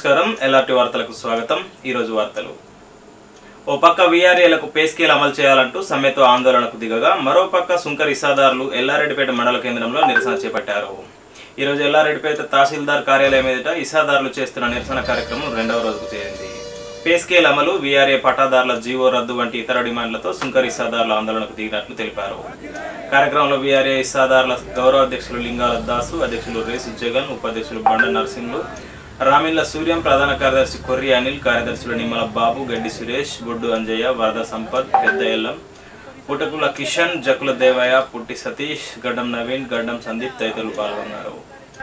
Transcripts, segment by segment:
నమస్కారం ఎల్ఆర్టీ వార్తలకు స్వాగతం ఈరోజు వార్తలు ఓ పక్క వీఆర్ఏలకు పే స్కేల్ అమలు చేయాలంటూ సమ్మెతో ఆందోళనకు దిగగా మరో పక్క సుంకర్ ఇసాదారులు ఎల్లారెడ్డిపేట మండల కేంద్రంలో నిరసన చేపట్టారు ఈరోజు ఎల్లారెడ్డిపేట తహసీల్దార్ కార్యాలయం ఎదుట ఇసాదారులు చేస్తున్న నిరసన కార్యక్రమం రెండవ రోజుకు చేరింది పే స్కేల్ అమలు వీఆర్ఏ పట్టాదారుల జీవో రద్దు వంటి ఇతర డిమాండ్లతో సుంకర్ ఇసాదారుల ఆందోళనకు దిగినట్లు తెలిపారు కార్యక్రమంలో వీఆర్ఏ ఇసాదారుల గౌరవ అధ్యక్షులు లింగాల దాసు అధ్యక్షులు రేసు జగన్ ఉపాధ్యక్షులు బండ నరసింహులు రామిళ్ల సూర్యం ప్రధాన కార్యదర్శి కొర్రి అనిల్ కార్యదర్శులు నిమ్మల బాబు గడ్డి సురేష్ బొడ్డు అంజయ్య వరద సంపత్ పెద్ద ఎల్లం పుటకుల కిషన్ జకుల దేవయ్య పుట్టి సతీష్ గడ్డం నవీన్ గడ్డం సందీప్ తదితరులు పాల్గొన్నారు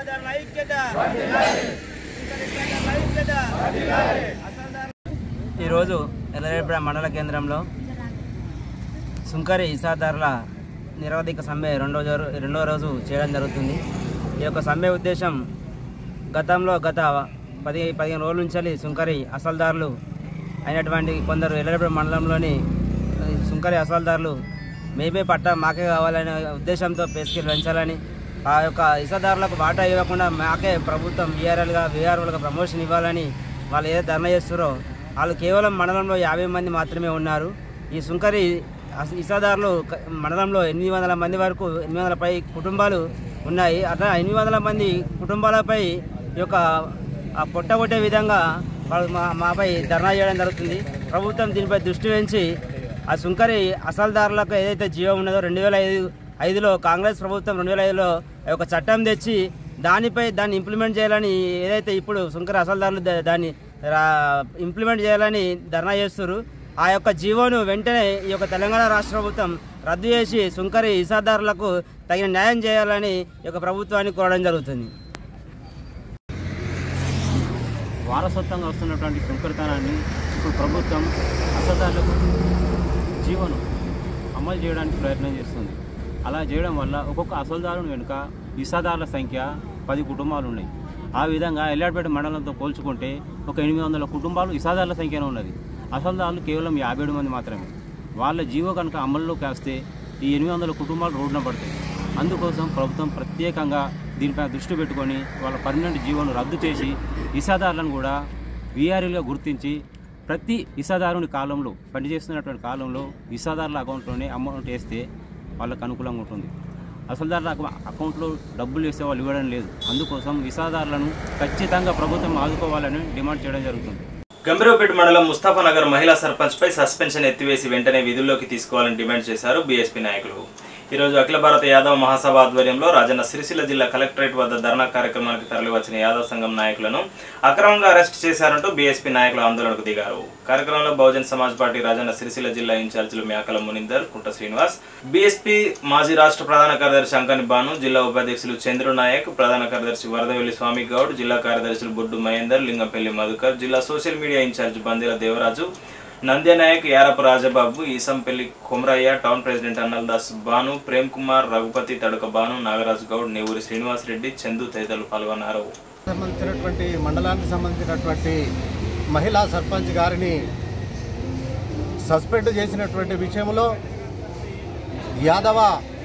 ఈరోజు ఎల్లరేపేట మండల కేంద్రంలో సుంకరి ఇసాదారుల నిరవధిక సమ్మె రెండో జరు- రెండో రోజు చేయడం జరుగుతుంది ఈ యొక్క సమ్మె ఉద్దేశం గతంలో గత పది పదిహేను రోజుల నుంచి సుంకరి అసలుదారులు అయినటువంటి కొందరు ఎల్లరేపేట మండలంలోని ఆ, సుంకరి అసలుదారులు మేమే పట్ట మాకే కావాలనే ఉద్దేశంతో పేస్కిల్ పెంచాలని ఆ యొక్క ఇసాదారులకు వాటా ఇవ్వకుండా మాకే ప్రభుత్వం వీఆర్ఎల్గా వీఆర్ఓలుగా ప్రమోషన్ ఇవ్వాలని వాళ్ళు ఏదో ధర్నా చేస్తారో వాళ్ళు కేవలం మండలంలో యాభై మంది మాత్రమే ఉన్నారు ఈ సుంకరి అస- ఇసాదారులు క- మండలంలో ఎనిమిది వందల మంది వరకు ఎనిమిది వందల పై కుటుంబాలు ఉన్నాయి అట్లా ఎనిమిది వందల మంది కుటుంబాలపై ఈ యొక్క ఆ పొట్టగొట్టే విధంగా వాళ్ళు మా మాపై ధర్నా చేయడం జరుగుతుంది ప్రభుత్వం దీనిపై దృష్టి పెంచి ఆ సుంకరి అసలుదారులకు ఏదైతే జీవో ఉన్నదో రెండు వేల ఐదు ఐదులో కాంగ్రెస్ ప్రభుత్వం రెండు వేల ఐదులో ఒక చట్టం తెచ్చి దానిపై దాన్ని ఇంప్లిమెంట్ చేయాలని ఏదైతే ఇప్పుడు సుంకరి అసలుదారులు దా- దాన్ని రా- ఇంప్లిమెంట్ చేయాలని ధర్నా చేస్తారు ఆ యొక్క జీవోను వెంటనే ఈ యొక్క తెలంగాణ రాష్ట్ర ప్రభుత్వం రద్దు చేసి సుంకరి ఇసాదారులకు తగిన న్యాయం చేయాలని ఈ యొక్క ప్రభుత్వాన్ని కోరడం జరుగుతుంది వారసత్వంగా వస్తున్నటువంటి సుంకరితనాన్ని ఇప్పుడు ప్రభుత్వం అసదారులకు జీవను అమలు చేయడానికి ప్రయత్నం చేస్తుంది అలా చేయడం వల్ల ఒక్కొక్క అసలుదారుని వెనుక ఇసాదారుల సంఖ్య పది కుటుంబాలు ఉన్నాయి ఆ విధంగా ఎల్లాడిపేట మండలంతో పోల్చుకుంటే ఒక ఎనిమిది వందల కుటుంబాలు ఇసాదారుల సంఖ్యనే ఉన్నది అసలుదారులు కేవలం యాభై ఏడు మంది మాత్రమే వాళ్ళ జీవో కనుక అమల్లోకి వస్తే ఈ ఎనిమిది వందల కుటుంబాలు రోడ్డున పడతాయి అందుకోసం ప్రభుత్వం ప్రత్యేకంగా దీనిపై దృష్టి పెట్టుకొని వాళ్ళ పర్మనెంట్ జీవోను రద్దు చేసి ఇసాదారులను కూడా వీఆర్ఎల్గా గుర్తించి ప్రతి ఇసాదారుని కాలంలో పనిచేస్తున్నటువంటి కాలంలో ఇసాదారుల అకౌంట్లోనే అమౌంట్ వేస్తే వాళ్ళకు అనుకూలంగా ఉంటుంది అసలుదారుల అకౌ- అకౌంట్లో డబ్బులు వేసే వాళ్ళు ఇవ్వడం లేదు అందుకోసం ఇసాదారులను ఖచ్చితంగా ప్రభుత్వం ఆదుకోవాలని డిమాండ్ చేయడం జరుగుతుంది గంభీరపేట మండలం ముస్తాఫానగర్ మహిళా సర్పంచ్ పై సస్పెన్షన్ ఎత్తివేసి వెంటనే విధుల్లోకి తీసుకోవాలని డిమాండ్ చేశారు బీఎస్పీ నాయకులు ఈరోజు అఖిల భారత యాదవ్ మహాసభ ఆధ్వర్యంలో రాజన్న సిరిసిల్ల జిల్లా కలెక్టరేట్ వద్ద ధర్నా కార్యక్రమానికి తరలివచ్చిన యాదవ్ సంఘం నాయకులను అక్రమంగా అరెస్ట్ చేశారంటూ బీఎస్పీ నాయకులు ఆందోళనకు దిగారు కార్యక్రమంలో బహుజన్ సమాజ్ పార్టీ రాజన్న సిరిసిల్ల జిల్లా ఇన్ఛార్జీలు మేకల మునిందర్ కుంట శ్రీనివాస్ బీఎస్పీ మాజీ రాష్ట్ర ప్రధాన కార్యదర్శి అంకని బాను జిల్లా ఉపాధ్యక్షులు చంద్రు నాయక్ ప్రధాన కార్యదర్శి వరదవెల్లి స్వామి గౌడ్ జిల్లా కార్యదర్శులు బొడ్డు మహేందర్ లింగంపల్లి మధుకర్ జిల్లా social media in-charge Bandila Devaraju Nandyanayak Yarapu Rajababu Eesampalli Komaraiah town president Annaldas Banu Prem Kumar Raghupathi Taduka Banu Nagaraju Goud Nevuri Srinivas Reddy Chandu తదితరులు పాల్గొన్నారు సంబంధించినటువంటి మండలానికి సంబంధించినటువంటి మహిళా సర్పంచ్ గారిని సస్పెండ్ చేసినటువంటి విషయంలో యాదవ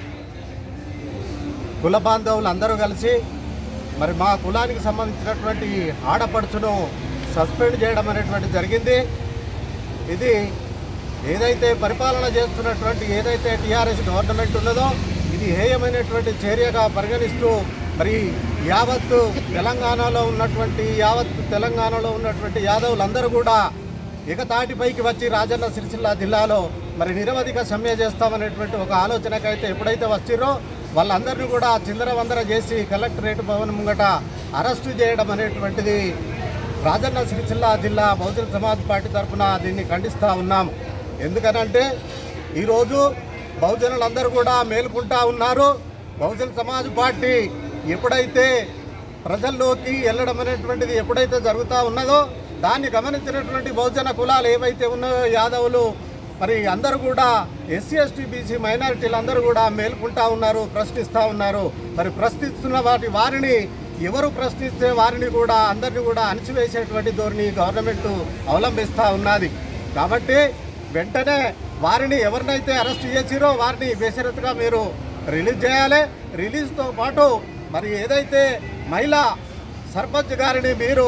కుల బాంధవులు అందరూ కలిసి మరి మా కులానికి సంబంధించినటువంటి ఆడపడుచును సస్పెండ్ చేయడం అనేటువంటి జరిగింది ఇది ఏదైతే పరిపాలన చేస్తున్నటువంటి ఏదైతే టీఆర్ఎస్ గవర్నమెంట్ ఉన్నదో ఇది హేయమైనటువంటి చర్యగా పరిగణిస్తూ మరి యావత్తు తెలంగాణలో ఉన్నటువంటి యావత్తు తెలంగాణలో ఉన్నటువంటి యాదవులందరూ కూడా ఇకతాటిపైకి వచ్చి రాజన్న సిరిసిల్ల జిల్లాలో మరి నిరవధిక సమ్మె చేస్తామనేటువంటి ఒక ఆలోచనకైతే ఎప్పుడైతే వచ్చిరో వాళ్ళందరినీ కూడా చిందరవందర చేసి కలెక్టరేట్ భవన్ ముంగట అరెస్టు చేయడం అనేటువంటిది రాజన్న సిరిసిల్ల జిల్లా బహుజన సమాజ్ పార్టీ తరఫున దీన్ని ఖండిస్తూ ఉన్నాం ఎందుకనంటే ఈరోజు బహుజనులందరూ కూడా మేలుకుంటా ఉన్నారు బహుజన సమాజ్ పార్టీ ఎప్పుడైతే ప్రజల్లోకి వెళ్ళడం అనేటువంటిది ఎప్పుడైతే జరుగుతూ ఉన్నదో దాన్ని గమనించినటువంటి బహుజన కులాలు ఏవైతే ఉన్నాయో యాదవులు మరి అందరూ కూడా ఎస్సీ ఎస్టీ బీసీ మైనారిటీలు అందరూ కూడా మేల్కుంటా ఉన్నారు ప్రశ్నిస్తూ ఉన్నారు మరి ప్రశ్నిస్తున్న వాటి వారిని ఎవరు ప్రశ్నిస్తే వారిని కూడా అందరిని కూడా అణిచివేసేటువంటి ధోరణి గవర్నమెంట్ అవలంబిస్తూ ఉన్నది కాబట్టి వెంటనే వారిని ఎవరినైతే అరెస్ట్ చేసిరో వారిని బేషరతుగా మీరు రిలీజ్ చేయాలి రిలీజ్తో పాటు మరి ఏదైతే మహిళా సర్పంచ్ గారిని మీరు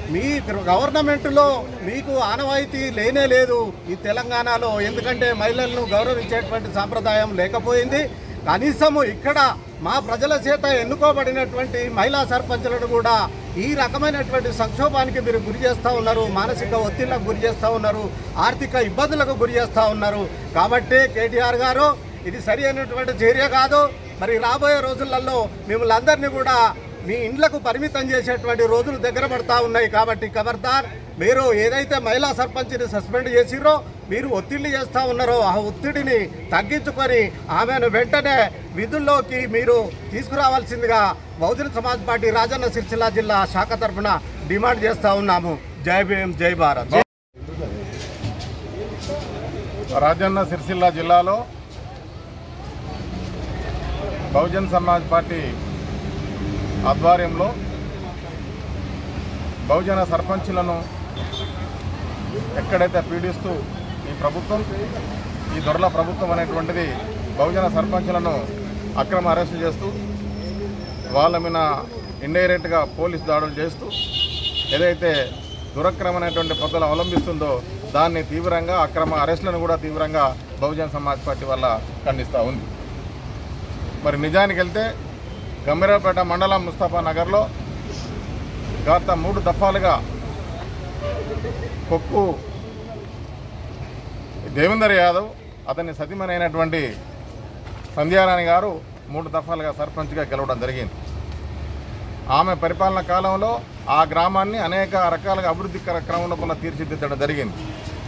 మీ గవర్నమెంట్లో మీకు ఆనవాయితీ లేనే లేదు ఈ తెలంగాణలో ఎందుకంటే మహిళలను గౌరవించేటువంటి సాంప్రదాయం లేకపోయింది కనీసము ఇక్కడ మా ప్రజల చేత ఎన్నుకోబడినటువంటి మహిళా సర్పంచులను కూడా ఈ రకమైనటువంటి సంక్షోభానికి మీరు గురి చేస్తూ ఉన్నారు మానసిక ఒత్తిళ్లకు గురి చేస్తూ ఉన్నారు ఆర్థిక ఇబ్బందులకు గురి చేస్తూ ఉన్నారు కాబట్టి కేటీఆర్ గారు ఇది సరి అయినటువంటి చర్య కాదు మరి రాబోయే రోజులలో మిమ్మల్ని అందరినీ కూడా మీ ఇండ్లకు పరిమితం చేసేటువంటి రోజులు దగ్గర పడతా ఉన్నాయి కాబట్టి ఖబర్దార్ మీరు ఏదైతే మహిళా సర్పంచ్ని సస్పెండ్ చేసిరో మీరు ఒత్తిడి చేస్తూ ఉన్నారో ఆ ఒత్తిడిని తగ్గించుకొని ఆమెను వెంటనే విధుల్లోకి మీరు తీసుకురావాల్సిందిగా బహుజన సమాజ్ పార్టీ రాజన్న సిరిసిల్ల జిల్లా శాఖ తరఫున డిమాండ్ చేస్తూ ఉన్నాము జై భీమ్ జై భారత్ రాజన్న సిరిసిల్ల జిల్లాలో బహుజన్ సమాజ్ పార్టీ ఆధ్వర్యంలో బహుజన సర్పంచులను ఎక్కడైతే పీడిస్తూ ఈ ప్రభుత్వం ఈ దొరల ప్రభుత్వం అనేటువంటిది బహుజన సర్పంచులను అక్రమ అరెస్టు చేస్తూ వాళ్ళ మీద ఇండైరెక్ట్గా పోలీస్ దాడులు చేస్తూ ఏదైతే దురక్రమమైనటువంటి పద్ధతులు అవలంబిస్తుందో దాన్ని తీవ్రంగా అక్రమ అరెస్టులను కూడా తీవ్రంగా బహుజన సమాజ్ పార్టీ వల్ల ఖండిస్తూ ఉంది మరి నిజానికి వెళ్తే గంభీరపేట మండలం ముస్తాఫా నగర్లో గత మూడు దఫాలుగా కొక్కు దేవేందర్ యాదవ్ అతని సతీమణి అయినటువంటి సంధ్యారాణి గారు మూడు దఫాలుగా సర్పంచ్గా గెలవడం జరిగింది ఆమె పరిపాలన కాలంలో ఆ గ్రామాన్ని అనేక రకాలుగా అభివృద్ధి క్ర- క్రమం లోపల తీర్చిదిద్దడం జరిగింది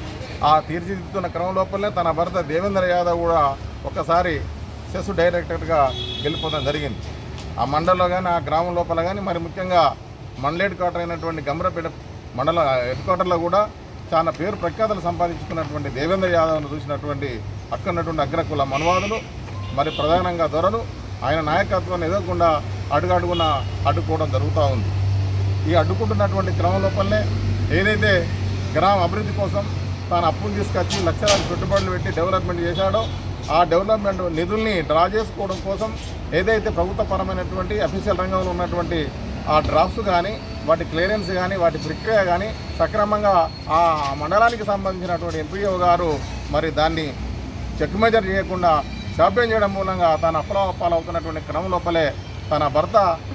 ఆ తీర్చిదిద్దుతున్న క్రమం లోపలనే తన భర్త దేవేంద్ర యాదవ్ కూడా ఒకసారి సెస్ డైరెక్టర్గా గెలిపోవడం జరిగింది ఆ మండలంలో కానీ ఆ గ్రామం లోపల కానీ మరి ముఖ్యంగా మండల హెడ్ క్వార్టర్ అయినటువంటి గమ్రపేట మండల హెడ్ క్వార్టర్లో కూడా చాలా పేరు ప్రఖ్యాతలు సంపాదించుకున్నటువంటి దేవేంద్ర యాదవ్ను చూసినటువంటి అక్కడ ఉన్నటువంటి అగ్రకుల మనవాదులు మరి ప్రధానంగా దొరలు ఆయన నాయకత్వాన్ని ఎదగకుండా అడుగడుగున అడ్డుకోవడం జరుగుతూ ఉంది ఈ అడ్డుకుంటున్నటువంటి క్రమం లోపలనే ఏదైతే గ్రామ అభివృద్ధి కోసం తాను అప్పులు తీసుకొచ్చి లక్షలాది పెట్టుబడులు పెట్టి డెవలప్మెంట్ చేశాడో ఆ డెవలప్మెంట్ నిధుల్ని డ్రా చేసుకోవడం కోసం ఏదైతే ప్రభుత్వపరమైనటువంటి అఫీషియల్ రంగంలో ఉన్నటువంటి ఆ డ్రాఫ్ట్స్ కానీ వాటి క్లియరెన్స్ కానీ వాటి ప్రక్రియ కానీ సక్రమంగా ఆ మండలానికి సంబంధించినటువంటి ఎంపీఓ గారు మరి దాన్ని చెక్ మెజర్ చేయకుండా జాప్యం చేయడం మూలంగా తాను అప్పలవప్పాలవుతున్నటువంటి క్రమం లోపలే తన భర్త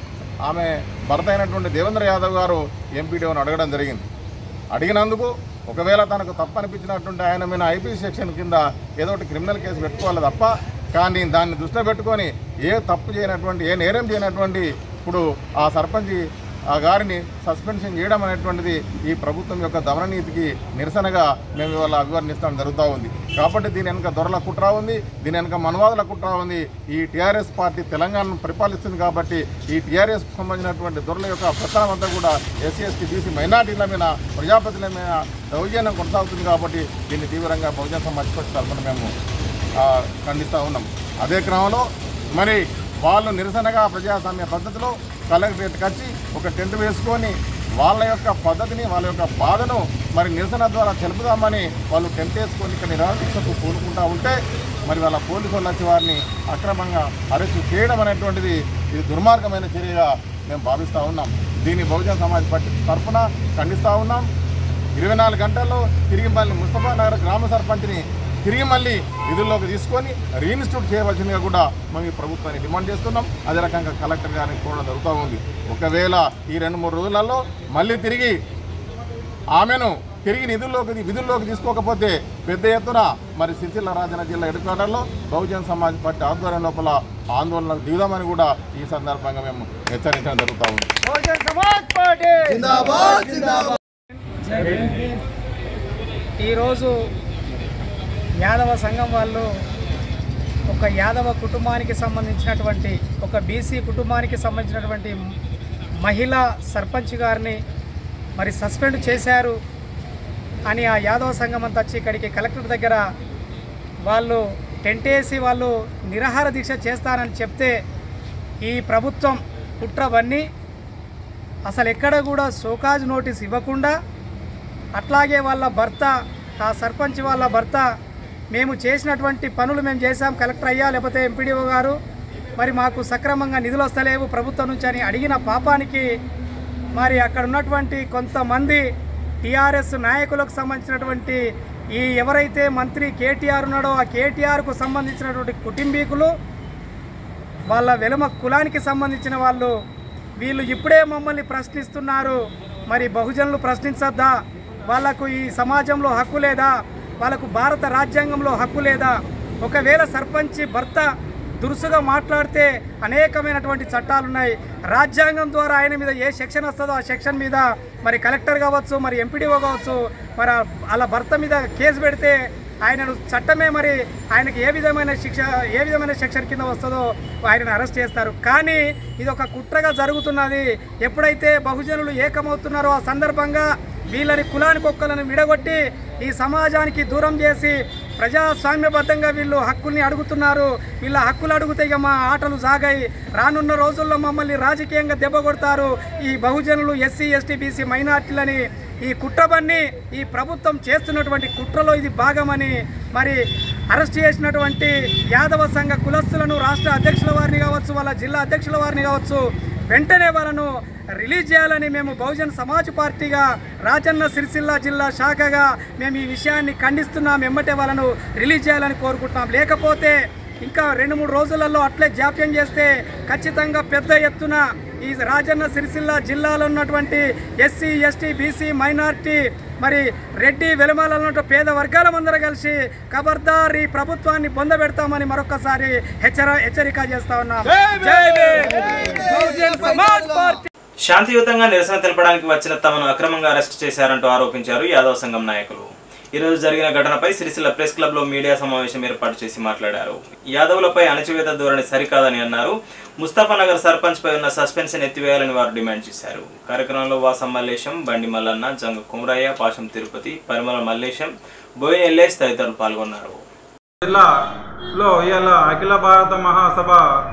ఆమె భర్త అయినటువంటి దేవేంద్ర యాదవ్ గారు ఎంపీడీఓని అడగడం జరిగింది అడిగినందుకు ఒకవేళ తనకు తప్పు అనిపించినటువంటి ఆయన మీద ఐపీ సెక్షన్ కింద ఏదో ఒకటి క్రిమినల్ కేసు పెట్టుకోవాలి తప్ప కానీ దాన్ని దృష్టిలో పెట్టుకొని ఏ తప్పు చేయనటువంటి ఏ నేరం చేయనటువంటి ఇప్పుడు ఆ సర్పంచ్ ఆ గారిని సస్పెన్షన్ చేయడం అనేటువంటిది ఈ ప్రభుత్వం యొక్క దమననీతికి నిరసనగా మేము ఇవాళ అభివర్ణిస్తాం జరుగుతూ ఉంది కాబట్టి దీని వెనక దొరల కుట్ర ఉంది దీని వెనక మనవాదుల కుట్ర ఉంది ఈ టీఆర్ఎస్ పార్టీ తెలంగాణను పరిపాలిస్తుంది కాబట్టి ఈ టీఆర్ఎస్ సంబంధించినటువంటి దొరల యొక్క ప్రచారం అంతా కూడా ఎస్సీ ఎస్టీ బీసీ మైనార్టీల మీద ప్రజాపతిల మీద దౌర్జన్యం కొనసాగుతుంది కాబట్టి దీన్ని తీవ్రంగా బహుజన సమాజ్ పార్టీ తరఫున మేము ఆ, ఖండిస్తూ ఉన్నాం అదే క్రమంలో మరి వాళ్ళు నిరసనగా ప్రజాస్వామ్య పద్ధతిలో కలెక్టరేట్కి వచ్చి ఒక టెంట్ వేసుకొని వాళ్ళ యొక్క పద్ధతిని వాళ్ళ యొక్క బాధను మరి నిరసన ద్వారా తెలుపుదామని వాళ్ళు టెంట్ వేసుకొని ఇక్కడ నిరాదీక్షకు కోరుకుంటూ ఉంటే మరి వాళ్ళ పోలీసు వాళ్ళు వచ్చి వారిని అక్రమంగా అరెస్టు చేయడం అనేటువంటిది ఇది దుర్మార్గమైన చర్యగా మేము భావిస్తూ ఉన్నాం దీన్ని బహుజన సమాజ్ పార్టీ తరఫున ఖండిస్తూ ఉన్నాం ఇరవై నాలుగు గంటల్లో తిరిగి మళ్ళీ ముస్తఫా నగర్ గ్రామ సర్పంచ్ని తిరిగి మళ్ళీ విధుల్లోకి తీసుకొని రీఇన్స్టిట్యూట్ చేయవలసిందిగా కూడా మేము ఈ ప్రభుత్వాన్ని డిమాండ్ చేస్తున్నాం అదే రకంగా కలెక్టర్ గారిని కూడా జరుగుతూ ఉంది ఒకవేళ ఈ రెండు మూడు రోజులలో మళ్ళీ తిరిగి ఆమెను తిరిగి నిధుల్లోకి విధుల్లోకి తీసుకోకపోతే పెద్ద ఎత్తున మరి సిరిసిల్ల రాజన్న జిల్లా హెడ్ క్వార్టర్లో బహుజన్ సమాజ్ పార్టీ ఆధ్వర్యం లోపల ఆందోళనకు దిగుదామని కూడా ఈ సందర్భంగా మేము హెచ్చరించడం జరుగుతూ ఉంది ఈరోజు యాదవ సంఘం వాళ్ళు ఒక యాదవ కుటుంబానికి సంబంధించినటువంటి ఒక బీసీ కుటుంబానికి సంబంధించినటువంటి మహిళా సర్పంచ్ గారిని మరి సస్పెండ్ చేశారు అని ఆ యాదవ సంఘం అంతా వచ్చి ఇక్కడికి కలెక్టర్ దగ్గర వాళ్ళు టెంట్ వేసి వాళ్ళు నిరాహార దీక్ష చేస్తానని చెప్తే ఈ ప్రభుత్వం కుట్రవన్నీ అసలు ఎక్కడ కూడా సోకాజ్ నోటీస్ ఇవ్వకుండా అట్లాగే వాళ్ళ భర్త ఆ సర్పంచ్ వాళ్ళ భర్త మేము చేసినటువంటి పనులు మేము చేశాం కలెక్టర్ అయ్యా లేకపోతే ఎంపీడీఓ గారు మరి మాకు సక్రమంగా నిధులు వస్తలేవు ప్రభుత్వం నుంచి అని అడిగిన పాపానికి మరి అక్కడ ఉన్నటువంటి కొంతమంది టీఆర్ఎస్ నాయకులకు సంబంధించినటువంటి ఈ ఎవరైతే మంత్రి కేటీఆర్ ఉన్నాడో ఆ కేటీఆర్కు సంబంధించినటువంటి కుటుంబీకులు వాళ్ళ వెలుమ కులానికి సంబంధించిన వాళ్ళు వీళ్ళు ఇప్పుడే మమ్మల్ని ప్రశ్నిస్తున్నారు మరి బహుజనులు ప్రశ్నించద్దా వాళ్ళకు ఈ సమాజంలో హక్కు లేదా వాళ్ళకు భారత రాజ్యాంగంలో హక్కు లేదా ఒకవేళ సర్పంచ్ భర్త దురుసుగా మాట్లాడితే అనేకమైనటువంటి చట్టాలు ఉన్నాయి రాజ్యాంగం ద్వారా ఆయన మీద ఏ సెక్షన్ వస్తుందో ఆ సెక్షన్ మీద మరి కలెక్టర్ కావచ్చు మరి ఎంపీడీఓ కావచ్చు మరి ఆ- వాళ్ళ భర్త మీద కేసు పెడితే ఆయనను చట్టమే మరి ఆయనకి ఏ విధమైన శిక్ష ఏ విధమైన సెక్షన్ కింద వస్తుందో ఆయనను అరెస్ట్ చేస్తారు కానీ ఇది ఒక కుట్రగా జరుగుతున్నది ఎప్పుడైతే బహుజనులు ఏకమవుతున్నారో ఆ సందర్భంగా వీళ్ళని కులానికి ఒక్కలను విడగొట్టి ఈ సమాజానికి దూరం చేసి ప్రజాస్వామ్యబద్ధంగా వీళ్ళు హక్కుల్ని అడుగుతున్నారు వీళ్ళ హక్కులు అడిగితే ఇక మా ఆటలు సాగాయి రానున్న రోజుల్లో మమ్మల్ని రాజకీయంగా దెబ్బ కొడతారు ఈ బహుజనులు ఎస్సీ ఎస్టీ బీసీ మైనార్టీలని ఈ కుట్రబన్ని ఈ ప్రభుత్వం చేస్తున్నటువంటి కుట్రలో ఇది భాగమని మరి అరెస్ట్ చేసినటువంటి యాదవ సంఘ కులస్తులను రాష్ట్ర అధ్యక్షుల వారిని కావచ్చు వాళ్ళ జిల్లా అధ్యక్షుల వారిని కావచ్చు వెంటనే వాళ్ళను రిలీజ్ చేయాలని మేము బహుజన్ సమాజ్ పార్టీగా రాజన్న సిరిసిల్ల జిల్లా శాఖగా మేము ఈ విషయాన్ని ఖండిస్తున్నాం ఎమ్మటే వాళ్ళను రిలీజ్ చేయాలని కోరుకుంటున్నాం లేకపోతే ఇంకా రెండు మూడు రోజులలో అట్లే జాప్యం చేస్తే ఖచ్చితంగా పెద్ద ఎత్తున ఈ రాజన్న సిరిసిల్ల జిల్లాలో ఉన్నటువంటి ఎస్సీ ఎస్టీ బీసీ మైనార్టీ మరి రెడ్డి వెలుమల ఉన్నట్టు పేద వర్గాల ముందర కలిసి ఖబర్దార్ ఈ ప్రభుత్వాన్ని పొందబెడతామని మరొకసారి హెచ్చర హెచ్చరిక చేస్తా ఉన్నాం జై భీమ్. బహుజన్ సమాజ్ పార్టీ శాంతియుతంగా నిరసన తెలపడానికి వచ్చిన తమను అక్రమంగా అరెస్ట్ చేశారంటూ ఆరోపించారు యాదవ్ సంఘం నాయకులు ఈ రోజు జరిగిన ఘటనపై సిరిసిల్ల ప్రెస్ క్లబ్ లో మీడియా సమావేశం ఏర్పాటు చేసి మాట్లాడారు యాదవులపై అణచివేత ధోరణి సరికాదని అన్నారు ముస్తాఫానగర్ సర్పంచ్ పై ఉన్న సస్పెన్షన్ ఎత్తివేయాలని వారు డిమాండ్ చేశారు కార్యక్రమంలో వాసం మల్లేశం బండి మల్లన్న జంగ కుమరయ్య పాశం తిరుపతి పరిమళ మల్లేశం బోయిన ఎల్లేష్ తదితరులు పాల్గొన్నారు జిల్లాలో ఇవాళ అఖిల భారత మహాసభ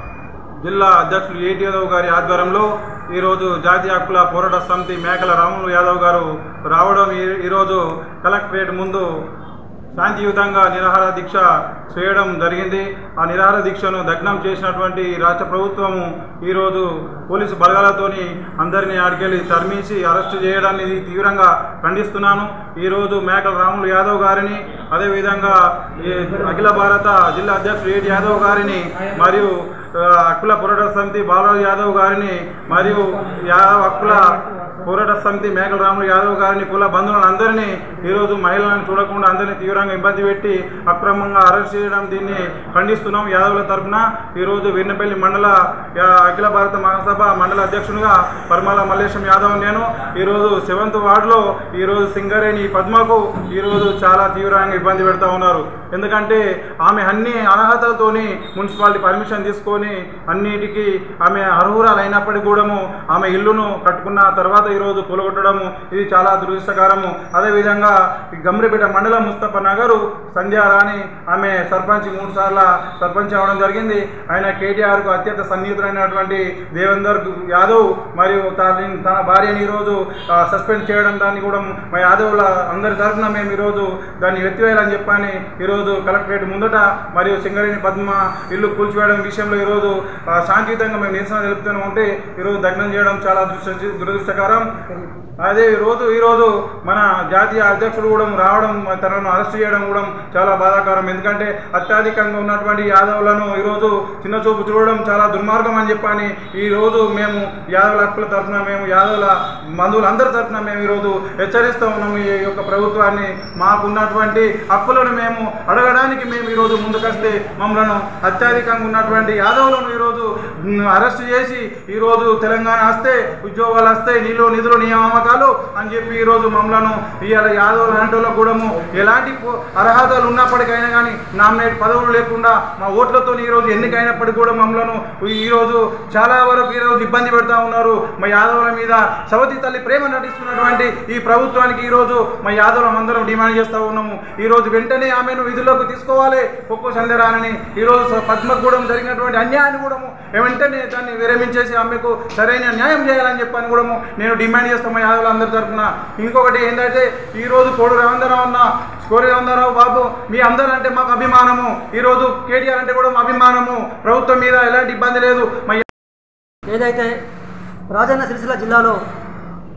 జిల్లా అధ్యక్షులు ఏటి యాదవ్ గారి ఆధ్వర్యంలో ఈరోజు జాతీయ హక్కుల పోరాట సమితి మేకల రాములు యాదవ్ గారు రావడం ఈ- ఈరోజు కలెక్టరేట్ ముందు శాంతియుతంగా నిరాహార దీక్ష చేయడం జరిగింది ఆ నిరాహార దీక్షను దగ్నం చేసినటువంటి రాష్ట్ర ప్రభుత్వము ఈరోజు పోలీసు బలగాలతోని అందరినీ ఆడికెళ్ళి తరిమేసి అరెస్టు చేయడాన్ని తీవ్రంగా ఖండిస్తున్నాను ఈరోజు మేకల రాములు యాదవ్ గారిని అదేవిధంగా ఈ అఖిల భారత జిల్లా అధ్యక్షుడు ఏటి యాదవ్ గారిని మరియు ఆ, హక్కుల పోరాట సమితి బాలరాజు యాదవ్ గారిని మరియు యాదవ్ హక్కుల పోరాట సమితి మేకల రాములు యాదవ్ గారిని కుల బంధువులను అందరినీ ఈరోజు మహిళలను చూడకుండా అందరినీ తీవ్రంగా ఇబ్బంది పెట్టి అక్రమంగా అరెస్ట్ చేయడం దీన్ని ఖండిస్తున్నాం యాదవుల తరఫున ఈరోజు వీర్నపల్లి మండల యా, అఖిల భారత మహాసభ మండల అధ్యక్షునిగా పరిమళ మల్లేశం యాదవ్ నేను ఈరోజు సెవెంత్ వార్డులో ఈరోజు సింగరేణి పద్మకు ఈరోజు చాలా తీవ్రంగా ఇబ్బంది పెడతా ఉన్నారు ఎందుకంటే ఆమె అన్ని అర్హతలతోని మున్సిపాలిటీ పర్మిషన్ తీసుకొని అన్నిటికీ ఆమె అర్హురాలు అయినప్పటికీ కూడాము ఆమె ఇల్లును కట్టుకున్న తర్వాత ఈరోజు కూలగొట్టడము ఇది చాలా దురదృష్టకరము అదేవిధంగా ఈ గమ్రిపేట మండలం ముస్తఫా నగరు సంధ్యారాణి ఆమె సర్పంచ్ మూడు సార్ల సర్పంచ్ అవ్వడం జరిగింది ఆయన కేటీఆర్కు అత్యంత సన్నిహితులైనటువంటి దేవేందర్ యాదవ్ మరియు తన తన భార్యని ఈరోజు ఆ, సస్పెండ్ చేయడం దాన్ని కూడా మా యాదవుల అందరి తరఫున మేము ఈరోజు దాన్ని ఎత్తివేయాలని చెప్పని ఈరోజు కలెక్టరేట్ ముందట మరియు సింగరేణి పద్మ ఇల్లు కూల్చివేయడం విషయంలో ఈరోజు ఆ, శాంతియుతంగా మేము నిరసన తెలుపుతూనే ఉంటే ఈరోజు దగ్నం చేయడం చాలా దురదృష్ట దురదృష్టకరం అదే రోజు ఈరోజు మన జాతీయ అధ్యక్షుడు కూడా రావడం తనను అరెస్ట్ చేయడం కూడా చాలా బాధాకరం ఎందుకంటే అత్యధికంగా ఉన్నటువంటి యాదవులను ఈరోజు చిన్న చూపు చూడడం చాలా దుర్మార్గం అని చెప్పని ఈరోజు మేము యాదవుల హక్కుల తరఫున మేము యాదవుల బంధువులందరి తరఫున మేము ఈరోజు హెచ్చరిస్తూ ఉన్నాము ఈ యొక్క ప్రభుత్వాన్ని మాకు ఉన్నటువంటి హక్కులను మేము అడగడానికి మేము ఈరోజు ముందుకొస్తే మమ్మల్ని అత్యధికంగా ఉన్నటువంటి యాదవులను ఈరోజు మ్, అరెస్ట్ చేసి ఈరోజు తెలంగాణ వస్తే ఉద్యోగాలు వస్తాయి నీళ్ళు నిధులు నియామకాలు అని చెప్పి ఈరోజు మమ్మలను ఇవాళ యాదవులు లాంటి కూడాము ఎలాంటి పో- అర్హతలు ఉన్నప్పటికైనా కానీ నామినేట్ పదవులు లేకుండా మా ఓట్లతో ఈరోజు ఎన్నికైనప్పటికీ కూడా మమ్మలను ఈరోజు చాలా వరకు ఈరోజు ఇబ్బంది పెడతా ఉన్నారు మా యాదవుల మీద సవతి తల్లి ప్రేమ నటిస్తున్నటువంటి ఈ ప్రభుత్వానికి ఈరోజు మా యాదవులం అందరం డిమాండ్ చేస్తూ ఉన్నాము ఈరోజు వెంటనే ఆమెను విధుల్లోకి తీసుకోవాలి ఒక్కో సందేరాలని ఈరోజు స- పద్మగూడెం జరిగినటువంటి అన్యాయాన్ని కూడా వెంటనే దాన్ని విరమించేసి ఆమెకు సరైన న్యాయం చేయాలని చెప్పని కూడా నేను డిమాండ్ చేస్తాం మా యాదవులు అందరి తరఫున ఇంకొకటి ఏంటంటే ఈరోజు కోడు రవీంద్రరావు అన్న కోడి రవీంద్రరావు బాబు మీ అందరూ అంటే మాకు అభిమానము ఈరోజు కేటీఆర్ అంటే కూడా మా అభిమానము ప్రభుత్వం మీద ఎలాంటి ఇబ్బంది లేదు మా ఏదైతే రాజన్న సిరిసిల్ల జిల్లాలో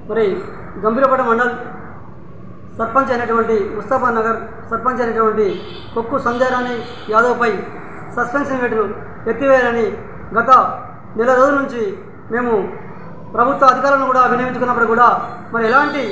మరి గంభీరపేట మండల్ సర్పంచ్ అయినటువంటి ముస్తాఫా నగర్ సర్పంచ్ అయినటువంటి కొక్కు సంజయరాణి యాదవ్పై సస్పెన్షన్ వేటును ఎత్తివేయాలని గత నెల రోజుల నుంచి మేము ప్రభుత్వ అధికారులను కూడా వినియోగించుకున్నప్పుడు కూడా మరి ఎలాంటి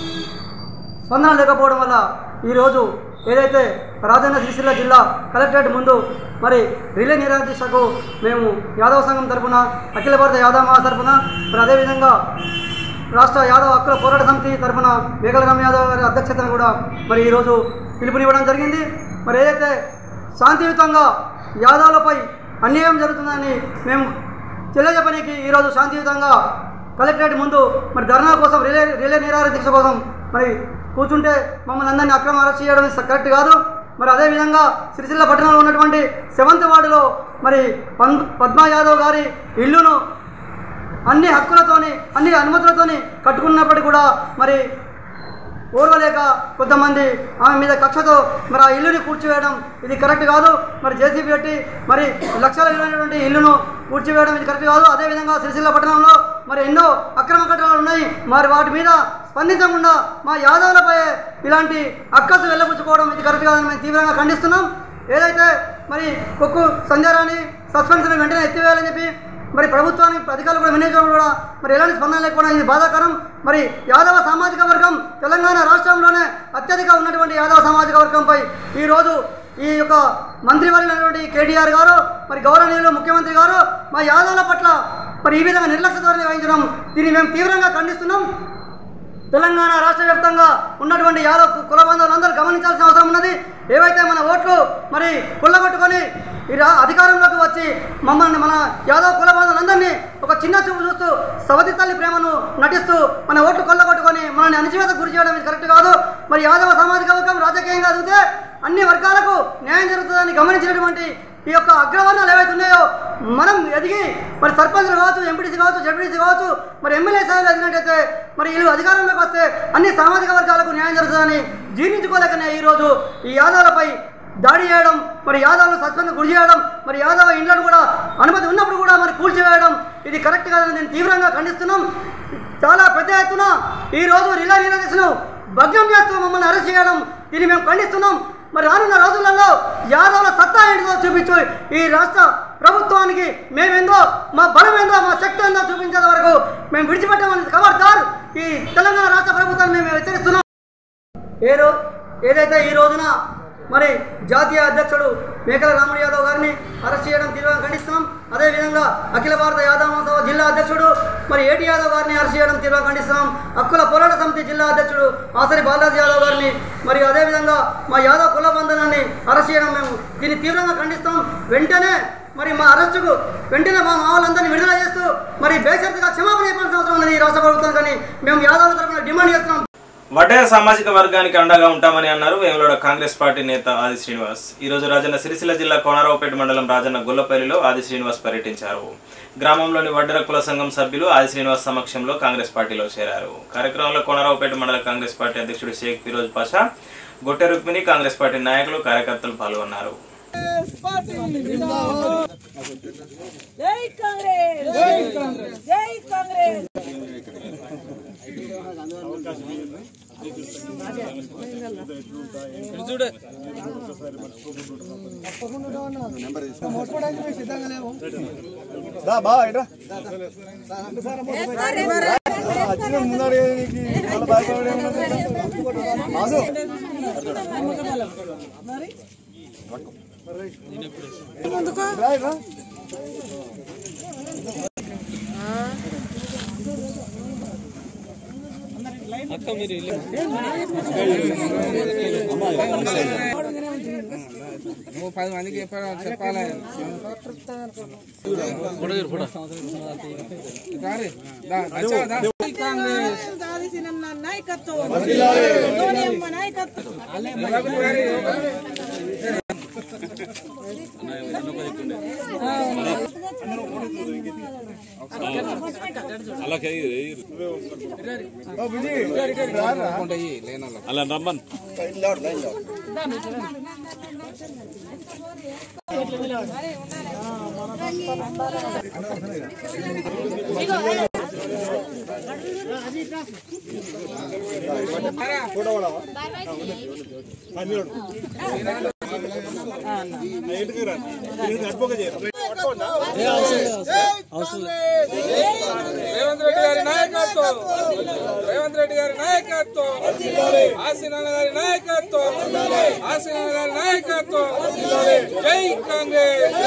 స్పందన లేకపోవడం వల్ల ఈరోజు ఏదైతే రాజన్న సిరిసిల్ల జిల్లా కలెక్టరేట్ ముందు మరి రిలే నిరాదీక్షకు మేము యాదవ సంఘం తరపున అఖిల భారత యాదవ మహా తరపున మరి అదేవిధంగా రాష్ట్ర యాదవ హక్కుల పోరాట సమితి తరపున మేఘలరామ్ యాదవ్ గారి అధ్యక్షతన కూడా మరి ఈరోజు పిలుపునివ్వడం జరిగింది మరి ఏదైతే శాంతియుతంగా యాదవులపై అన్యాయం జరుగుతుందని మేము తెలియజెప్పడానికి ఈరోజు శాంతియుతంగా కలెక్టరేట్ ముందు మరి ధర్నా కోసం రిలే రిలే నిరాహార దీక్ష కోసం మరి కూర్చుంటే మమ్మల్ని అందరినీ అక్రమ అరెస్ట్ చేయడం ఇది కరెక్ట్ కాదు మరి అదేవిధంగా సిరిసిల్ల పట్టణంలో ఉన్నటువంటి సెవెంత్ వార్డులో మరి పన్ పద్మా యాదవ్ గారి ఇల్లును అన్ని హక్కులతోని అన్ని అనుమతులతోని కట్టుకున్నప్పటికీ కూడా మరి ఓర్వలేక కొంతమంది ఆమె మీద కక్షతో మరి ఆ ఇల్లుని కూర్చివేయడం ఇది కరెక్ట్ కాదు మరి జేసీబీ పెట్టి మరి లక్షల విలువైనటువంటి ఇల్లును కూర్చివేయడం ఇది కరెక్ట్ కాదు అదేవిధంగా సిరిసిల్ల పట్టణంలో మరి ఎన్నో అక్రమ కట్టడాలు ఉన్నాయి మరి వాటి మీద స్పందించకుండా మా యాదవులపై ఇలాంటి అక్కసు వెళ్ళబుచ్చుకోవడం ఇది కరెక్ట్ కాదని మేము తీవ్రంగా ఖండిస్తున్నాం ఏదైతే మరి కొక్కు సంజారాన్ని సస్పెన్షన్ వెంటనే ఎత్తివేయాలని చెప్పి మరి ప్రభుత్వానికి అధికారులు కూడా వినియోగం కూడా మరి ఎలాంటి స్పందన లేకపోవడం ఇది బాధాకరం మరి యాదవ సామాజిక వర్గం తెలంగాణ రాష్ట్రంలోనే అత్యధిక ఉన్నటువంటి యాదవ సామాజిక వర్గంపై ఈరోజు ఈ యొక్క మంత్రివర్యులైనటువంటి కేటీఆర్ గారు మరి గౌరవనీయులు ముఖ్యమంత్రి గారు మా యాదవుల పట్ల మరి ఈ విధంగా నిర్లక్ష్య ధోరణి వహించడం దీన్ని మేము తీవ్రంగా ఖండిస్తున్నాం తెలంగాణ రాష్ట్ర వ్యాప్తంగా ఉన్నటువంటి యాదవ్ కు- కుల బంధువులందరూ గమనించాల్సిన అవసరం ఉన్నది ఏవైతే మన ఓట్లు మరి కుళ్ళగొట్టుకొని ఈ రా- అధికారంలోకి వచ్చి మమ్మల్ని మన యాదవ్ కుల బంధువులందరినీ ఒక చిన్న చూపు చూస్తూ సవతి తల్లి ప్రేమను నటిస్తూ మన ఓట్లు కొల్లగొట్టుకొని మనల్ని అణచివేత గురి చేయడం ఇది కరెక్ట్ కాదు మరి యాదవ సామాజిక వర్గం రాజకీయంగా ఎదిగితే అన్ని వర్గాలకు న్యాయం జరుగుతుందని గమనించినటువంటి ఈ యొక్క అగ్రవర్ణాలు ఏవైతే ఉన్నాయో మనం ఎదిగి మరి సర్పంచ్లు కావచ్చు ఎంపీటీసీ కావచ్చు జడ్పీటీసీ కావచ్చు మరి ఎమ్మెల్యే స్థాయిలో ఎదిగినట్టయితే మరి వీళ్ళు అధికారంలోకి వస్తే అన్ని సామాజిక వర్గాలకు న్యాయం జరుగుతుందని జీర్ణించుకోలేకనే ఈరోజు ఈ యాదవులపై దాడి చేయడం మరి యాదవులు సస్పెండ్ గురి చేయడం మరి యాదవ ఇండ్లను కూడా అనుమతి ఉన్నప్పుడు కూడా మరి కూల్చివేయడం ఇది కరెక్ట్ కాదని నేను తీవ్రంగా ఖండిస్తున్నాం చాలా పెద్ద ఎత్తున ఈ రోజు రిలే నిలదీక్షను భగ్నం చేస్తూ మమ్మల్ని అరెస్ట్ చేయడం దీన్ని మేము ఖండిస్తున్నాం మరి రానున్న రోజులలో యాదవుల సత్తా ఏంటిదో చూపించు ఈ రాష్ట్ర ప్రభుత్వానికి మేమేందో మా బలం ఏందో మా శక్తి ఏందో చూపించేంత వరకు మేము విడిచిపెట్టామని ఖబర్దార్ ఈ తెలంగాణ రాష్ట్ర ప్రభుత్వాన్ని మేము హెచ్చరిస్తున్నాం ఏ రో ఏదైతే ఈ రోజున మరి జాతీయ అధ్యక్షుడు మేకల రాముడు యాదవ్ గారిని అరెస్ట్ చేయడం తీవ్రంగా ఖండిస్తున్నాం అదేవిధంగా అఖిల భారత యాదవ మహాసభ జిల్లా అధ్యక్షుడు మరి ఏటి యాదవ్ గారిని అరెస్ట్ చేయడం తీవ్రంగా ఖండిస్తున్నాం హక్కుల పోరాట సమితి జిల్లా అధ్యక్షుడు ఆసరి బాలాజీ యాదవ్ గారిని మరి అదేవిధంగా మా యాదవ్ కుల బంధనాన్ని అరెస్ట్ చేయడం మేము దీన్ని తీవ్రంగా ఖండిస్తాం వెంటనే మరి మా అరెస్టుకు వెంటనే మా మా వాళ్ళందరినీ విడుదల చేస్తూ మరి బేషరతుగా క్షమాపణ చెప్పాల్సిన అవసరం ఉన్నది ఈ రాష్ట్ర ప్రభుత్వం కానీ మేము యాదవుల తరఫున డిమాండ్ చేస్తున్నాం వడ్డేర సామాజిక వర్గానికి అండగా ఉంటామని అన్నారు వేములవాడ కాంగ్రెస్ పార్టీ నేత ఆది శ్రీనివాస్ ఈ రోజు రాజన్న సిరిసిల్ల జిల్లా కోనరావుపేట మండలం రాజన్న గొల్లపల్లిలో ఆది శ్రీనివాస్ పర్యటించారు గ్రామంలోని వడ్డెర కుల సంఘం సభ్యులు ఆది శ్రీనివాస్ సమక్షంలో కాంగ్రెస్ పార్టీలో చేరారు కార్యక్రమంలో కోనరావుపేట మండల కాంగ్రెస్ పార్టీ అధ్యక్షుడు షేక్ ఫిరోజ్ పాషా గొట్టె రుక్మిణి కాంగ్రెస్ పార్టీ నాయకులు కార్యకర్తలు పాల్గొన్నారు జై కాంగ్రెస్ జై కాంగ్రెస్ జై కాంగ్రెస్ దాదిసినన్న నాయకత్వం ధోనియమ్మ నాయకత్వం రేవంత్ రెడ్డి గారి నాయకత్వం రేవంత్ రెడ్డి గారి నాయకత్వం ఆశీనాన్న గారి నాయకత్వం ఆశీనాన్న గారి నాయకత్వం జై కాంగ్రెస్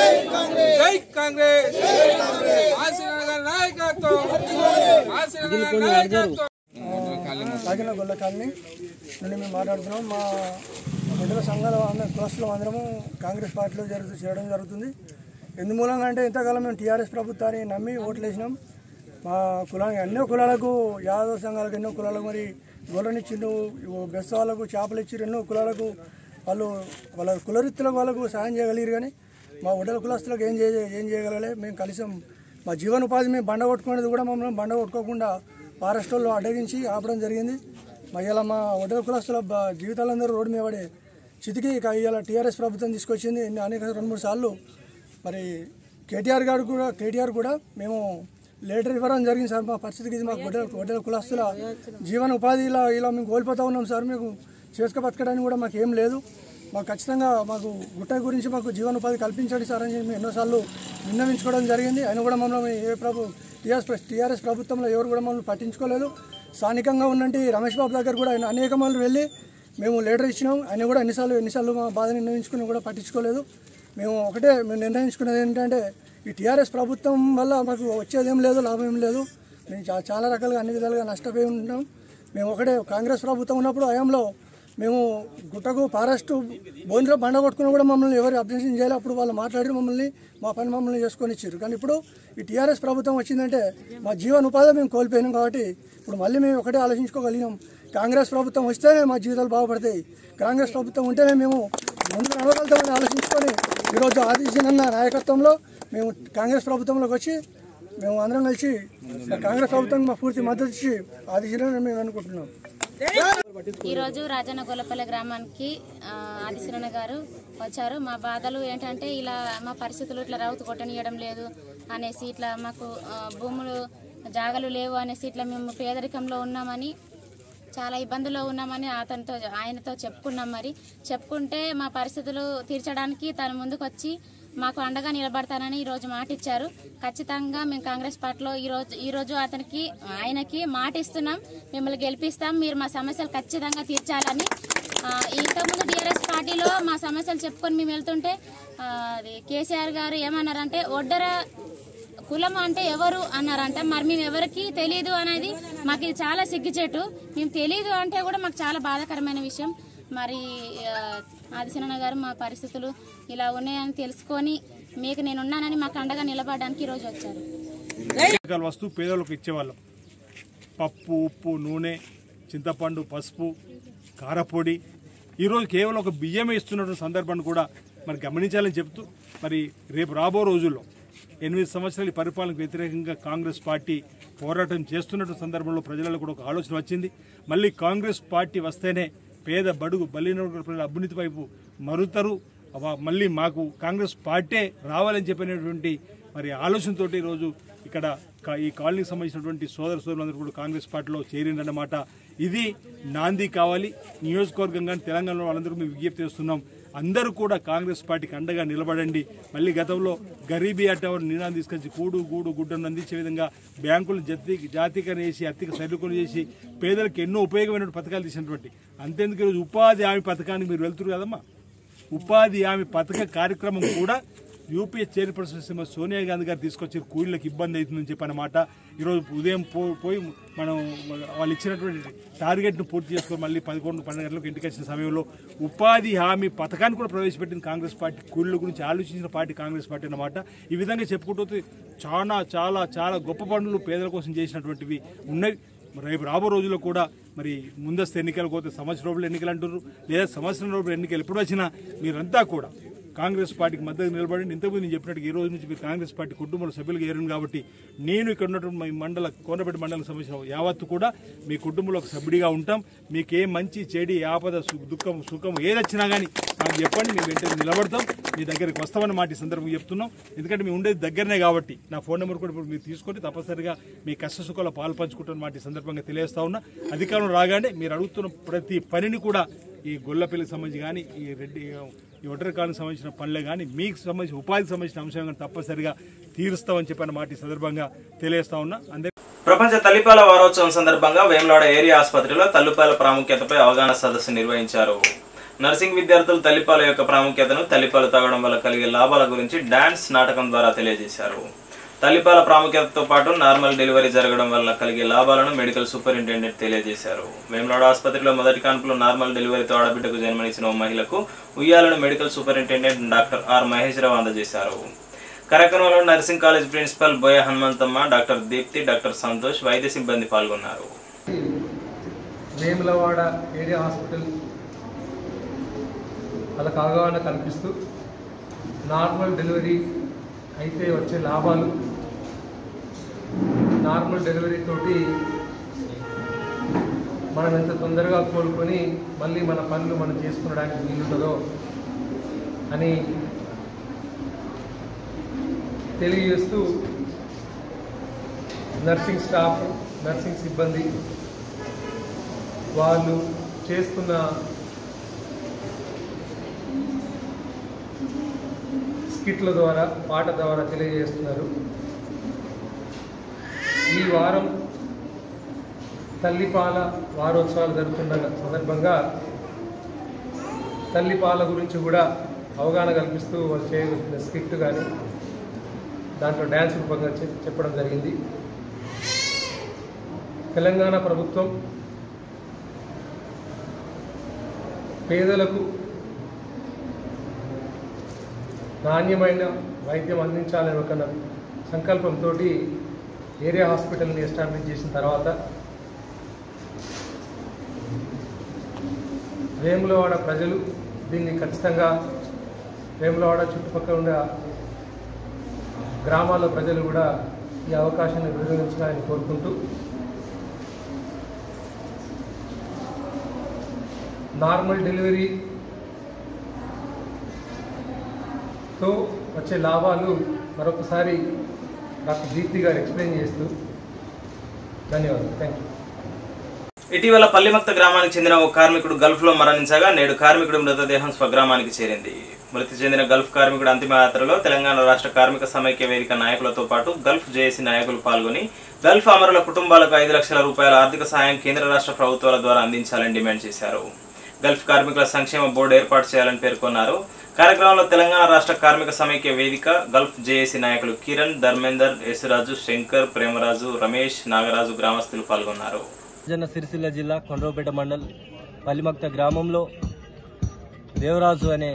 జై కాంగ్రెస్ ఆశీనాన్న గారి నాయకత్వం ఆశీనాన్న గారి నాయకత్వం కాకినాడ గొల్ల కాలనీ నుండి మేము మాట్లాడుతున్నాం మా బిడ్డల సంఘాల అందరం కులస్తులం అందరము కాంగ్రెస్ పార్టీలో జరుగు చేయడం జరుగుతుంది ఎందు మూలంగా అంటే ఇంతకాలం మేము టీఆర్ఎస్ ప్రభుత్వాన్ని నమ్మి ఓట్లు వేసినాం మా కులానికి ఎన్నో కులాలకు యాదవ సంఘాలకు ఎన్నో కులాలకు మరి గొర్రెనిచ్చిండు బెస్త వాళ్ళకు చేపలు ఇచ్చి ఎన్నో కులాలకు వాళ్ళు వాళ్ళ కులవృత్తులకు వాళ్ళకు సాయం చేయగలిగారు కానీ మా ఒడ్డల కులస్తులకు ఏం చేయ ఏం చేయగలలే మేము కలిసాం మా జీవనోపాధి మేము బండ కొట్టుకునేది కూడా మమ్మల్ని బండ కొట్టుకోకుండా ఫారెస్ట్ వాళ్ళు అడ్డగించి ఆపడం జరిగింది మా ఇలా మా ఒడ్డల కులస్తుల బ- జీవితాలందరూ రోడ్డు మీద పడే చితికి ఇక ఇలా టీఆర్ఎస్ ప్రభుత్వం తీసుకొచ్చింది ఇన్ని అనేక రెండు మూడు సార్లు మరి కేటీఆర్ గారు కూడా కేటీఆర్ కూడా మేము లేటర్ ఇవ్వడం జరిగింది సార్ మా పరిస్థితికి ఇది మాకు వడ్డల వడ్డల కులస్తుల జీవన ఉపాధి ఇలా ఇలా మేము కోల్పోతా ఉన్నాం సార్ మీకు చేసుక బతకడానికి కూడా మాకు ఏం లేదు మాకు ఖచ్చితంగా మాకు గుట్ట గురించి మాకు జీవనోపాధి కల్పించండి సార్ అని చెప్పి ఎన్నోసార్లు విన్నవించుకోవడం జరిగింది అయినా కూడా మమ్మల్ని ఏ ప్రభు టీఆర్ఎస్ టీఆర్ఎస్ ప్రభుత్వంలో ఎవరు కూడా మమ్మల్ని పట్టించుకోలేదు స్థానికంగా ఉన్నట్టు రమేష్ బాబు దగ్గర కూడా ఆయన అనేక మంది వెళ్ళి మేము లెటర్ ఇచ్చినాం ఆయన కూడా ఎన్నిసార్లు ఎన్నిసార్లు మా బాధ నిర్ణయించుకుని కూడా పట్టించుకోలేదు మేము ఒకటే మేము నిర్ణయించుకున్నది ఏంటంటే ఈ టీఆర్ఎస్ ప్రభుత్వం వల్ల మాకు వచ్చేది ఏం లేదు లాభం ఏం లేదు మేము చా- చాలా రకాలుగా అన్ని విధాలుగా నష్టపోయి ఉంటాం మేము ఒకటే కాంగ్రెస్ ప్రభుత్వం ఉన్నప్పుడు హయాంలో మేము గుట్టకు ఫారెస్ట్ బోన్లో బండ కొట్టుకుని కూడా మమ్మల్ని ఎవరు అబ్జెక్షన్ చేయాలి అప్పుడు వాళ్ళు మాట్లాడి మమ్మల్ని మా పని మమ్మల్ని చేసుకొని ఇచ్చారు కానీ ఇప్పుడు ఈ టీఆర్ఎస్ ప్రభుత్వం వచ్చిందంటే మా జీవన ఉపాధి మేము కోల్పోయినాం కాబట్టి ఇప్పుడు మళ్ళీ మేము ఒకటే ఆలోచించుకోగలిగినాం కాంగ్రెస్ ప్రభుత్వం వస్తేనే మా జీవితాలు బాగుపడతాయి కాంగ్రెస్ ప్రభుత్వం ఉంటేనే మేము ముందుకు నడవగలుగుతామని ఆలోచించుకొని ఈరోజు ఆదిశీనన్న నాయకత్వంలో మేము కాంగ్రెస్ ప్రభుత్వంలోకి వచ్చి మేము అందరం కలిసి కాంగ్రెస్ ప్రభుత్వం మా పూర్తి మద్దతు ఇచ్చి ఆదిశీనని మేము అనుకుంటున్నాం ఈరోజు రాజన్న గొల్లపల్లి గ్రామానికి ఆ, ఆదిశరణ గారు వచ్చారు మా బాధలు ఏంటంటే ఇలా మా పరిస్థితులు ఇట్లా రౌతు కొట్టనియడం లేదు అనేసి ఇట్లా మాకు ఆ, భూములు జాగలు లేవు అనేసి ఇట్లా మేము పేదరికంలో ఉన్నామని చాలా ఇబ్బందుల్లో ఉన్నామని అతనితో ఆయనతో చెప్పుకున్నాం మరి చెప్పుకుంటే మా పరిస్థితులు తీర్చడానికి తను ముందుకు వచ్చి మాకు అండగా నిలబడతానని ఈరోజు మాట ఇచ్చారు ఖచ్చితంగా మేము కాంగ్రెస్ పార్టీలో ఈరోజు ఈరోజు అతనికి ఆయనకి మాట ఇస్తున్నాం మిమ్మల్ని గెలిపిస్తాం మీరు మా సమస్యలు ఖచ్చితంగా తీర్చాలని ఆ, ఇంతకుముందు టీఆర్ఎస్ పార్టీలో మా సమస్యలు చెప్పుకొని మేము వెళ్తుంటే ఆ, అది కేసీఆర్ గారు ఏమన్నారంటే ఒడ్డర కులం అంటే ఎవరు అన్నారంట మరి మేము ఎవరికి తెలియదు అనేది మాకు ఇది చాలా సిగ్గుచేటు మేము తెలియదు అంటే కూడా మాకు చాలా బాధాకరమైన విషయం మరి ఆ, ఆదిశనన్న గారు మా పరిస్థితులు ఇలా ఉన్నాయని తెలుసుకొని మీకు నేను ఉన్నానని మాకు అండగా నిలబడడానికి ఈరోజు వచ్చారు రకాల వస్తువు పేదలకు ఇచ్చేవాళ్ళం పప్పు ఉప్పు నూనె చింతపండు పసుపు కారపొడి ఈరోజు కేవలం ఒక బియ్యమే ఇస్తున్నటువంటి సందర్భాన్ని కూడా మరి గమనించాలని చెప్తూ మరి రేపు రాబో రోజుల్లో ఎనిమిది సంవత్సరాల ఈ పరిపాలనకు వ్యతిరేకంగా కాంగ్రెస్ పార్టీ పోరాటం చేస్తున్నట్టు సందర్భంలో ప్రజలలో కూడా ఒక ఆలోచన వచ్చింది మళ్ళీ కాంగ్రెస్ పార్టీ వస్తేనే పేద బడుగు బలిన ప్రజల అభ్యున్నతి వైపు మరుతారు అవ- మళ్ళీ మాకు కాంగ్రెస్ పార్టీ రావాలని చెప్పినటువంటి మరి ఆలోచనతోటి ఈరోజు ఇక్కడ కా- ఈ కాలనీకి సంబంధించినటువంటి సోదర సోదరులందరూ కూడా కాంగ్రెస్ పార్టీలో చేరిందన్నమాట ఇది నాంది కావాలి నియోజకవర్గం కానీ తెలంగాణలో వాళ్ళందరూ మేము విజ్ఞప్తి చేస్తున్నాం అందరూ కూడా కాంగ్రెస్ పార్టీకి అండగా నిలబడండి మళ్ళీ గతంలో గరీబీ అట్టవర్ నినాదం తీసుకొచ్చి కూడు గూడు గుడ్డను అందించే విధంగా బ్యాంకులు జతి జాతీకరణ చేసి అత్తిక సరుకులు చేసి పేదలకు ఎన్నో ఉపయోగమైన పథకాలు తీసినటువంటి అంతేందుకు ఈరోజు ఉపాధి హామీ పథకానికి మీరు వెళ్తున్నారు కదమ్మా ఉపాధి హామీ పథక కార్యక్రమం కూడా యూపీఏ చైర్పర్సన్ శ్రీమతి సోనియా గాంధీ గారు తీసుకొచ్చి కూలీలకు ఇబ్బంది అవుతుందని చెప్పి అన్నమాట ఈరోజు ఉదయం పో పోయి మనం వాళ్ళు ఇచ్చినటువంటి టార్గెట్ను పూర్తి చేసుకొని మళ్ళీ పదకొండు పన్నెండు గంటలకు ఇంటికి వచ్చిన సమయంలో ఉపాధి హామీ పథకాన్ని కూడా ప్రవేశపెట్టిన కాంగ్రెస్ పార్టీ కూలీల గురించి ఆలోచించిన పార్టీ కాంగ్రెస్ పార్టీ అన్నమాట ఈ విధంగా చెప్పుకుంటూ పోతే చాలా చాలా చాలా గొప్ప పనులు పేదల కోసం చేసినటువంటివి ఉన్నాయి రేపు రాబో రోజుల్లో కూడా మరి ముందస్తు ఎన్నికలు పోతే సంవత్సరం రోజులు ఎన్నికలు అంటున్నారు లేదా సంవత్సరం రోజులు ఎన్నికలు ఎప్పుడు వచ్చినా మీరంతా కూడా కాంగ్రెస్ పార్టీకి మద్దతు నిలబడి ఇంతకుముందు నేను చెప్పినట్టు ఈ రోజు నుంచి మీరు కాంగ్రెస్ పార్టీ కుటుంబంలో సభ్యులుగా ఏరాను కాబట్టి నేను ఇక్కడ ఉన్నటువంటి మీ మండల కోనపేట మండలం సంబంధించిన యావత్తు కూడా మీ కుటుంబంలో ఒక సభ్యుడిగా ఉంటాం మీకు ఏ మంచి చెడి ఆపద సు- దుఃఖం సుఖం ఏది వచ్చినా కానీ నాకు చెప్పండి మేము వెంటనే నిలబడతాం మీ దగ్గరికి వస్తామని మాట ఈ సందర్భంగా చెప్తున్నాం ఎందుకంటే మేము ఉండేది దగ్గరనే కాబట్టి నా ఫోన్ నెంబర్ కూడా ఇప్పుడు మీరు తీసుకొని తప్పనిసరిగా మీ కష్ట సుఖాలు పాలు పంచుకుంటున్న మాట ఈ సందర్భంగా తెలియజేస్తా ఉన్నా అధికారం రాగానే మీరు అడుగుతున్న ప్రతి పనిని కూడా ఈ గొల్లపల్లికి సంబంధించి కానీ ఈ రెడ్డి ఈ ఒంటరి కాలకు సంబంధించిన పనులే కానీ మీకు సంబంధించిన ఉపాధికి సంబంధించిన అంశం కానీ తప్పనిసరిగా తీరుస్తామని చెప్పిన మాట ఈ సందర్భంగా తెలియజేస్తా ఉన్నా అందరి ప్రపంచ తల్లిపాల వారోత్సవం సందర్భంగా వేములవాడ ఏరియా ఆసుపత్రిలో తల్లిపాల ప్రాముఖ్యతపై అవగాహన సదస్సు నిర్వహించారు నర్సింగ్ విద్యార్థులు తల్లిపాల యొక్క ప్రాముఖ్యతను తల్లిపాలు తాగడం వల్ల కలిగే లాభాల గురించి డాన్స్ నాటకం ద్వారా తెలియజేశారు తల్లిపాల ప్రాముఖ్యతతో పాటు నార్మల్ డెలివరీ జరగడం వల్ల కలిగే లాభాలను మెడికల్ సూపరింటెండెంట్ తెలియజేశారు వేములవాడ ఆసుపత్రిలో మొదటి కాన్పులో నార్మల్ డెలివరీతో ఆడబిడ్డకు జన్మనిచ్చిన ఓ మహిళకు ఉయ్యాలను medical superintendent doctor R Mahesh Rao అందజేశారు కార్యక్రమంలో nursing college principal Boya Hanumanthamma doctor Deepti doctor Santosh వైద్య సిబ్బంది పాల్గొన్నారు వేములవాడ ఏరియా హాస్పిటల్ వాళ్ళకు అవగాహన కల్పిస్తూ నార్మల్ డెలివరీ అయితే వచ్చే లాభాలు నార్మల్ డెలివరీ తోటి మనం ఎంత తొందరగా కోలుకొని మళ్ళీ మన పనులు మనం చేసుకునడానికి వీలుంటుందో అని తెలియజేస్తూ నర్సింగ్ స్టాఫ్ నర్సింగ్ సిబ్బంది వాళ్ళు చేస్తున్న స్కిట్ల ద్వారా పాట ద్వారా తెలియజేస్తున్నారు ఈ వారం తల్లిపాల వారోత్సవాలు జరుగుతున్న సందర్భంగా తల్లిపాల గురించి కూడా అవగాహన కల్పిస్తూ వాళ్ళు చేయవలసిన స్కిట్ కానీ దాంట్లో డ్యాన్స్ రూపంగా చెప్- చెప్పడం జరిగింది తెలంగాణ ప్రభుత్వం పేదలకు నాణ్యమైన వైద్యం అందించాలనే ఒక న- సంకల్పంతో ఏరియా హాస్పిటల్ని ఎస్టాబ్లిష్ చేసిన తర్వాత వేములవాడ ప్రజలు దీన్ని ఖచ్చితంగా వేములవాడ చుట్టుపక్కల ఉన్న గ్రామాల ప్రజలు కూడా ఈ అవకాశాన్ని వినియోగించాలని కోరుకుంటూ నార్మల్ డెలివరీ తో వచ్చే లాభాలు మరొకసారి డాక్టర్ దీప్తి గారు ఎక్స్ప్లెయిన్ చేస్తూ ధన్యవాదాలు థ్యాంక్ యూ ఇటీవల పల్లిమక్త గ్రామానికి చెందిన ఓ కార్మికుడు గల్ఫ్ లో మరణించగా నేడు కార్మికుడి మృతదేహం స్వగ్రామానికి చేరింది మృతి చెందిన గల్ఫ్ కార్మికుడు అంతిమయాత్రలో తెలంగాణ రాష్ట్ర కార్మిక సమైక్య వేదిక నాయకులతో పాటు గల్ఫ్ జేఏసీ నాయకులు పాల్గొని గల్ఫ్ అమరుల కుటుంబాలకు ఐదు లక్షల రూపాయల ఆర్థిక సాయం కేంద్ర రాష్ట్ర ప్రభుత్వాల ద్వారా అందించాలని డిమాండ్ చేశారు గల్ఫ్ కార్మికుల సంక్షేమ బోర్డు ఏర్పాటు చేయాలని పేర్కొన్నారు కార్యక్రమంలో తెలంగాణ రాష్ట్ర కార్మిక సమైక్య వేదిక గల్ఫ్ జేఏసీ నాయకులు కిరణ్ ధర్మేందర్ యశరాజు శంకర్ ప్రేమరాజు రమేష్ నాగరాజు గ్రామస్తులు పాల్గొన్నారు జన సిరిసిల్ల జిల్లా కొండ్రపేట మండల్ పల్లిమక్త గ్రామంలో దేవరాజు అనే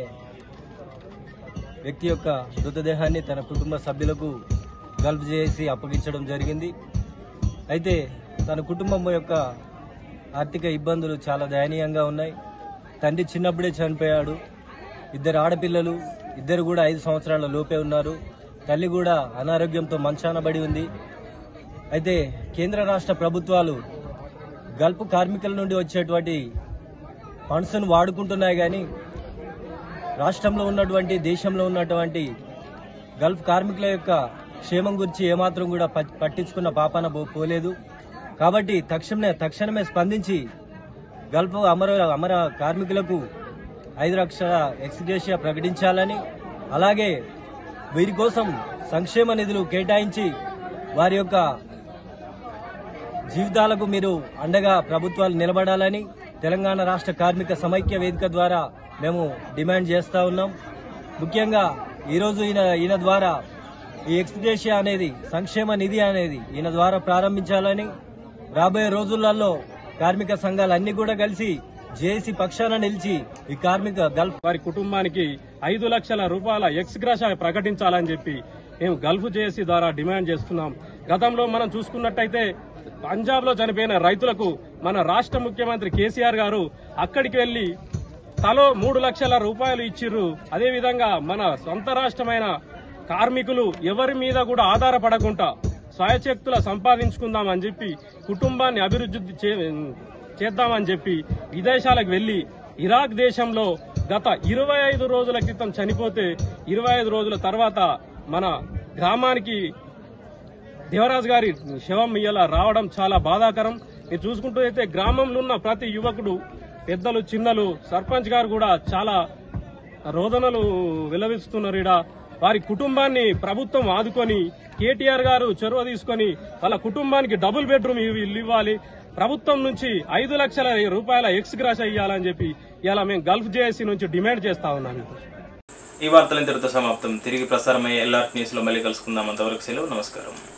వ్యక్తి యొక్క మృతదేహాన్ని తన కుటుంబ సభ్యులకు గల్ఫ్ చేసి అప్పగించడం జరిగింది అయితే తన కుటుంబం యొక్క ఆర్థిక ఇబ్బందులు చాలా దయనీయంగా ఉన్నాయి తండ్రి చిన్నప్పుడే చనిపోయాడు ఇద్దరు ఆడపిల్లలు ఇద్దరు కూడా ఐదు సంవత్సరాల లోపే ఉన్నారు తల్లి కూడా అనారోగ్యంతో మంచాన పడి ఉంది అయితే కేంద్ర రాష్ట్ర ప్రభుత్వాలు గల్ఫ్ కార్మికుల నుండి వచ్చేటువంటి ఫండ్స్ను వాడుకుంటున్నాయి కానీ రాష్ట్రంలో ఉన్నటువంటి దేశంలో ఉన్నటువంటి గల్ఫ్ కార్మికుల యొక్క క్షేమం గురించి ఏమాత్రం కూడా పట్- పట్టించుకున్న పాపాన పో- పోలేదు కాబట్టి తక్షణమే తక్షణమే స్పందించి గల్ఫ్ అమర అమర కార్మికులకు ఐదు లక్షల ఎక్స్గ్రేషియా ప్రకటించాలని అలాగే వీరి కోసం సంక్షేమ నిధులు కేటాయించి వారి యొక్క జీవితాలకు మీరు అండగా ప్రభుత్వాలు నిలబడాలని తెలంగాణ రాష్ట్ర కార్మిక సమైక్య వేదిక ద్వారా మేము డిమాండ్ చేస్తా ఉన్నాం ముఖ్యంగా ఈరోజు ఈయన ఈయన ద్వారా ఈ ఎక్స్గ్రేషియా అనేది సంక్షేమ నిధి అనేది ఈయన ద్వారా ప్రారంభించాలని రాబోయే రోజులలో కార్మిక సంఘాలు అన్ని కూడా కలిసి జేఏసీ పక్షాన నిలిచి ఈ కార్మిక గల్ఫ్ వారి కుటుంబానికి ఐదు లక్షల రూపాయల ఎక్స్గ్రాషా ప్రకటించాలని చెప్పి మేము గల్ఫ్ జేఏసీ ద్వారా డిమాండ్ చేస్తున్నాం గతంలో మనం చూసుకున్నట్టయితే పంజాబ్ లో చనిపోయిన రైతులకు మన రాష్ట్ర ముఖ్యమంత్రి కేసీఆర్ గారు అక్కడికి వెళ్లి తలో మూడు లక్షల రూపాయలు ఇచ్చిర్రు అదేవిధంగా మన సొంత రాష్ట్రమైన కార్మికులు ఎవరి మీద కూడా ఆధారపడకుండా స్వయశక్తుల సంపాదించుకుందామని చెప్పి కుటుంబాన్ని అభివృద్ధి చే- చేద్దామని చెప్పి విదేశాలకు వెళ్లి ఇరాక్ దేశంలో గత ఇరవై ఐదు రోజుల క్రితం చనిపోతే ఇరవై ఐదు రోజుల తర్వాత మన గ్రామానికి దేవరాజు గారి శవం ఇయ్యాల రావడం చాలా బాధాకరం మీరు చూసుకుంటూ అయితే గ్రామంలో ఉన్న ప్రతి యువకుడు పెద్దలు చిన్నలు సర్పంచ్ గారు కూడా చాలా రోదనలు వెల్లవిస్తున్నారు ఈడ వారి కుటుంబాన్ని ప్రభుత్వం ఆదుకొని కేటీఆర్ గారు చొరవ తీసుకొని వాళ్ళ కుటుంబానికి డబుల్ బెడ్రూమ్ ఇల్లు ఇవ్వాలి ప్రభుత్వం నుంచి ఐదు లక్షల రూపాయల ఎక్స్ గ్రాష ఇవ్వాలని చెప్పి ఇలా మేము గల్ఫ్ జేఏసీ నుంచి డిమాండ్ చేస్తా ఉన్నాము ఈ వార్తలు ఇంతటితో సమాప్తం తిరిగి ప్రసారమయ్యే ఎల్ఆర్ట్ న్యూస్ లో మళ్ళీ కలుసుకుందాం అంతవరకు సెలవు నమస్కారం